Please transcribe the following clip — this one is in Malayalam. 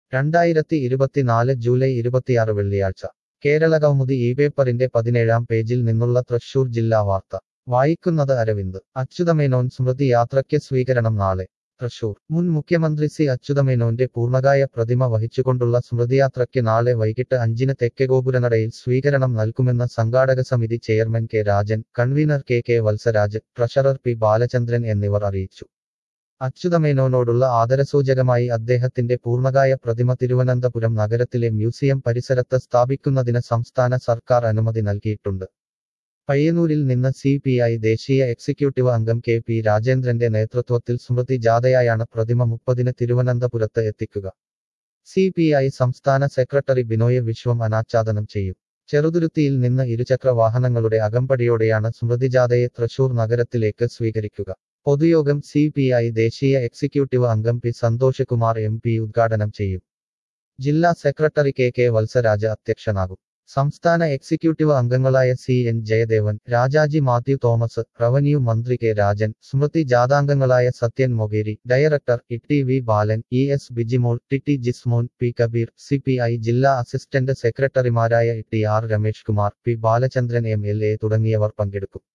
രണ്ടായിരത്തി ഇരുപത്തിനാല് ജൂലൈ ഇരുപത്തിയാറ് വെള്ളിയാഴ്ച കേരള കൗമുദി ഈ പേപ്പറിന്റെ പതിനേഴാം പേജിൽ നിന്നുള്ള തൃശൂർ ജില്ലാ വാർത്ത വായിക്കുന്നത് അരവിന്ദ് അച്യുതമേനോൻ സ്മൃതി യാത്രയ്ക്ക് സ്വീകരണം നാളെ തൃശൂർ മുൻ മുഖ്യമന്ത്രി സി അച്യുതമേനോന്റെ പൂർണ്ണകായ പ്രതിമ വഹിച്ചുകൊണ്ടുള്ള സ്മൃതിയാത്രയ്ക്ക് നാളെ വൈകിട്ട് അഞ്ചിന് തെക്കേഗോപുരനടയിൽ സ്വീകരണം നൽകുമെന്ന് സംഘാടക സമിതി chairman K Rajan convener K K Valsaraj treasurer P Balachandran എന്നിവർ അറിയിച്ചു അച്യുതമേനോനോടുള്ള ആദരസൂചകമായി അദ്ദേഹത്തിന്റെ പൂർണ്ണകായ പ്രതിമ തിരുവനന്തപുരം നഗരത്തിലെ മ്യൂസിയം പരിസരത്ത് സ്ഥാപിക്കുന്നതിന് സംസ്ഥാന സർക്കാർ അനുമതി നൽകിയിട്ടുണ്ട് പയ്യന്നൂരിൽ നിന്ന് സി പി ഐ ദേശീയ എക്സിക്യൂട്ടീവ് അംഗം കെ പി രാജേന്ദ്രന്റെ നേതൃത്വത്തിൽ സ്മൃതി ജാഥയായാണ് പ്രതിമ മുപ്പതിന് തിരുവനന്തപുരത്ത് എത്തിക്കുക സി പി ഐ സംസ്ഥാന സെക്രട്ടറി ബിനോയ് വിശ്വം അനാച്ഛാദനം ചെയ്യും ചെറുതുരുത്തിയിൽ നിന്ന് ഇരുചക്ര വാഹനങ്ങളുടെ അകമ്പടിയോടെയാണ് സ്മൃതിജാഥയെ തൃശൂർ നഗരത്തിലേക്ക് സ്വീകരിക്കുക പൊതുയോഗം സി പി ഐ ദേശീയ എക്സിക്യൂട്ടീവ് അംഗം P Santhosh Kumar M P ഉദ്ഘാടനം ചെയ്യും ജില്ലാ സെക്രട്ടറി കെ കെ വത്സരാജ് അധ്യക്ഷനാകും സംസ്ഥാന എക്സിക്യൂട്ടീവ് അംഗങ്ങളായ C N Jayadevan Rajaji Mathew Thomas revenue മന്ത്രി കെ രാജൻ സ്മൃതി ജാഥാംഗങ്ങളായ Sathyan Mogeri director E T V Balan E S Bijimol T T Jismon P Kabeer C P I ജില്ലാ അസിസ്റ്റന്റ് സെക്രട്ടറിമാരായ T R Ramesh Kumar P Balachandran M L A തുടങ്ങിയവർ പങ്കെടുക്കും